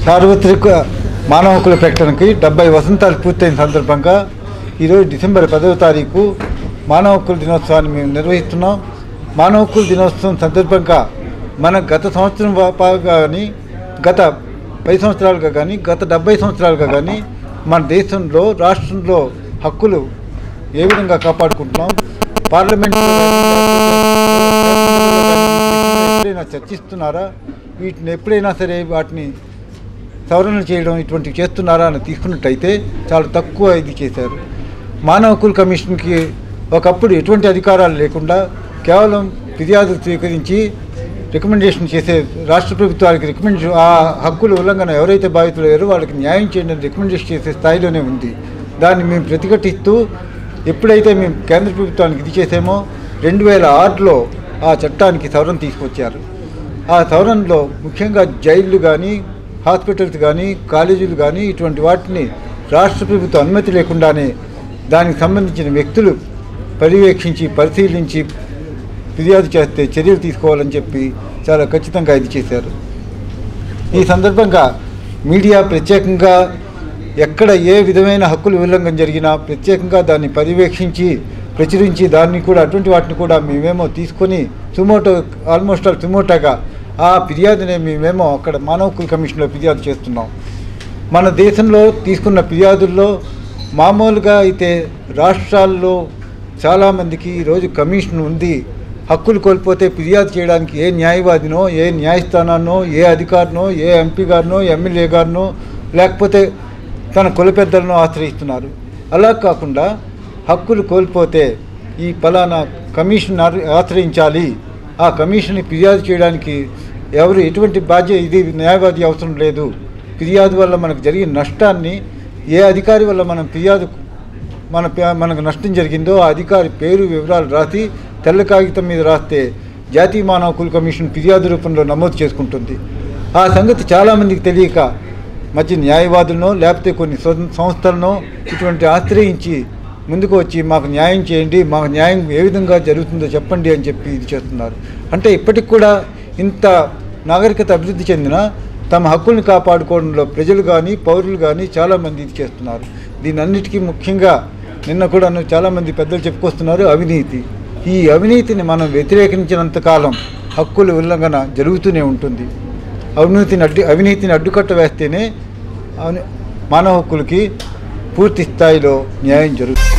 సార్వత్రిక మానవ హక్కుల ప్రకటనకి డెబ్బై వసంతాలు పూర్తయిన సందర్భంగా ఈరోజు డిసెంబర్ పదవ తారీఖు మానవ హక్కుల దినోత్సవాన్ని మేము నిర్వహిస్తున్నాం మానవ హక్కుల దినోత్సవం సందర్భంగా మన గత సంవత్సరం వా- పా- కానీ గత పది సంవత్సరాలుగా కానీ గత డెబ్బై సంవత్సరాలుగా కానీ మన దేశంలో రాష్ట్రంలో హక్కులు ఏ విధంగా కాపాడుకుంటున్నాం పార్లమెంట్లో ఎప్పుడైనా చర్చిస్తున్నారా వీటిని ఎప్పుడైనా సరే వాటిని సవరణ చేయడం ఇటువంటివి చేస్తున్నారా అని తీసుకున్నట్టయితే చాలా తక్కువ ఇది చేశారు మానవ హక్కుల కమిషన్కి ఒకప్పుడు ఎటువంటి అధికారాలు లేకుండా కేవలం ఫిర్యాదులు స్వీకరించి రికమెండేషన్ చేసే రాష్ట్ర ప్రభుత్వానికి రికమెండేషన్ ఆ హక్కుల ఉల్లంఘన ఎవరైతే బాధితులు అయ్యారో వాళ్ళకి న్యాయం చేయండి అని రికమెండేషన్ చేసే స్థాయిలోనే ఉంది దాన్ని మేము ప్రతిఘటిస్తూ ఎప్పుడైతే మేము కేంద్ర ప్రభుత్వానికి ఇది చేసామో రెండు వేల ఆరులో ఆ చట్టానికి సవరణ తీసుకొచ్చారు ఆ సవరణలో ముఖ్యంగా జైళ్ళు కానీ హాస్పిటల్స్ కానీ కాలేజీలు కానీ ఇటువంటి వాటిని రాష్ట్ర ప్రభుత్వ అనుమతి లేకుండానే దానికి సంబంధించిన వ్యక్తులు పర్యవేక్షించి పరిశీలించి ఫిర్యాదు చేస్తే చర్యలు తీసుకోవాలని చెప్పి చాలా ఖచ్చితంగా ఇది చేశారు ఈ సందర్భంగా మీడియా ప్రత్యేకంగా ఎక్కడ ఏ విధమైన హక్కుల ఉల్లంఘన జరిగినా ప్రత్యేకంగా దాన్ని పర్యవేక్షించి ప్రచురించి దాన్ని కూడా అటువంటి వాటిని కూడా మేమేమో తీసుకొని సుమోటో ఆల్మోస్ట్ ఆల్ సుమోటోగా ఆ ఫిర్యాదునే మేమేమో అక్కడ మానవ హక్కుల కమిషన్లో ఫిర్యాదు చేస్తున్నాం మన దేశంలో తీసుకున్న ఫిర్యాదుల్లో మామూలుగా అయితే రాష్ట్రాల్లో చాలామందికి ఈరోజు కమిషన్ ఉంది హక్కులు కోల్పోతే ఫిర్యాదు చేయడానికి ఏ న్యాయవాదినో ఏ న్యాయస్థానాన్నో ఏ అధికారినో ఏ ఎంపీ గారినో ఎమ్మెల్యే గారినో లేకపోతే తన కుల పెద్దలను ఆశ్రయిస్తున్నారు అలా కాకుండా హక్కులు కోల్పోతే ఈ ఫలానా కమిషన్ ఆర్- ఆశ్రయించాలి ఆ కమిషన్ ఫిర్యాదు చేయడానికి ఎవరు ఎటువంటి బాధ్యత ఇది న్యాయవాది అవసరం లేదు ఫిర్యాదు వల్ల మనకు జరిగిన నష్టాన్ని ఏ అధికారి వల్ల మనం ఫిర్యాదు మన పే- మనకు నష్టం జరిగిందో ఆ అధికారి పేరు వివరాలు రాసి తెల్ల కాగితం మీద రాస్తే జాతీయ మానవ హక్కుల కమిషన్ ఫిర్యాదు రూపంలో నమోదు చేసుకుంటుంది ఆ సంగతి చాలామందికి తెలియక మధ్య న్యాయవాదులనో లేకపోతే కొన్ని స్వ- సంస్థలనో ఇటువంటి ఆశ్రయించి ముందుకు వచ్చి మాకు న్యాయం చేయండి మాకు న్యాయం ఏ విధంగా జరుగుతుందో చెప్పండి అని చెప్పి ఇది చేస్తున్నారు అంటే ఇప్పటికి కూడా ఇంత నాగరికత అభివృద్ధి చెందిన తమ హక్కుల్ని కాపాడుకోవడంలో ప్రజలు కానీ పౌరులు కానీ చాలామంది ఇది చేస్తున్నారు దీని అన్నిటికీ ముఖ్యంగా నిన్న కూడా చాలామంది పెద్దలు చెప్పుకొస్తున్నారు అవినీతి ఈ అవినీతిని మనం వ్యతిరేకించినంత కాలం హక్కుల ఉల్లంఘన జరుగుతూనే ఉంటుంది అవినీతిని అడ్డు అవినీతిని అడ్డుకట్ట వేస్తేనే అవిని- మానవ హక్కులకి పూర్తి స్థాయిలో న్యాయం జరుగుతుంది